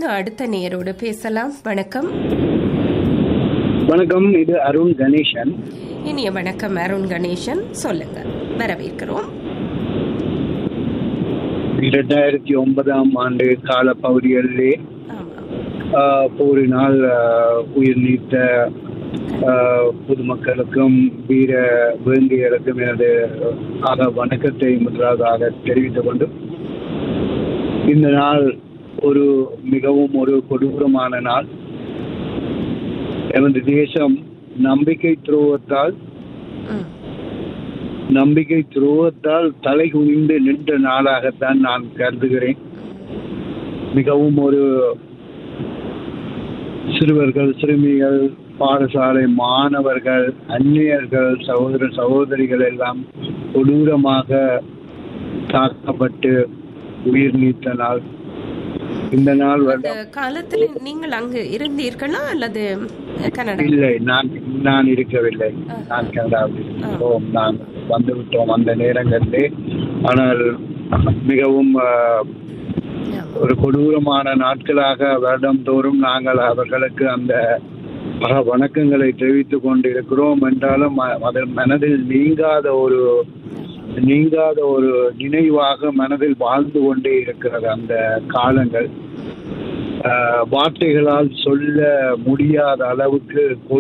அடுத்த நேரோடு பேசலாம் வணக்கம் வணக்கம் இது அருண் கணேசன் இனிய வணக்கம் அருண் கணேசன் சொல்லுங்க வரவேற்கிறோம் இரண்டாயிரத்தி ஒன்பதாம் ஆண்டு கால பகுதிகளிலே ஆமாம் ஆஹ், போரினால் ஆஹ், உயிர் நீத்த ஆஹ், பொதுமக்களுக்கும் வீர வேங்கையர்களுக்கும் எனது ஆக வணக்கத்தை முதலாவதாக தெரிவித்துக் கொண்டு இந்த நாள் ஒரு மிகவும் ஒரு கொடூரமான நாள் எனது தேசம் நம்பிக்கை துரோகத்தால் ம் நம்பிக்கை துரோகத்தால் தலை குனிந்து நின்ற நாளாகத்தான் நான் கருதுகிறேன் மிகவும் ஒரு சிறுவர்கள் சிறுமிகள் பாடசாலை மாணவர்கள் அந்நியர்கள் சகோதர சகோதரிகள் எல்லாம் கொடூரமாக தாக்கப்பட்டு உயிர் நீத்த நாள் இந்த நாள் அந்த வருடம் காலத்தில் நீங்கள் அங்கு இருந்தீர்களா அல்லது கனடா இல்லை நான் நான் இருக்கவில்லை நான் கனடாவில் இருக்கிறோம் நான் வந்துவிட்டோம் அந்த நேரங்களிலே ஆனால் மிகவும் ஆஹ், ஒரு கொடூரமான நாட்களாக வருடந்தோறும் நாங்கள் அவர்களுக்கு அந்த பல வணக்கங்களை தெரிவித்துக் கொண்டிருக்கிறோம் என்றாலும் ம- அது மனதில் நீங்காத ஒரு நீங்காத ஒரு நினைவாக மனதில் வாழ்ந்து கொண்டே இருக்கிறது அந்த காலங்கள் ஆஹ், வார்த்தைகளால் சொல்ல முடியாத அளவுக்கு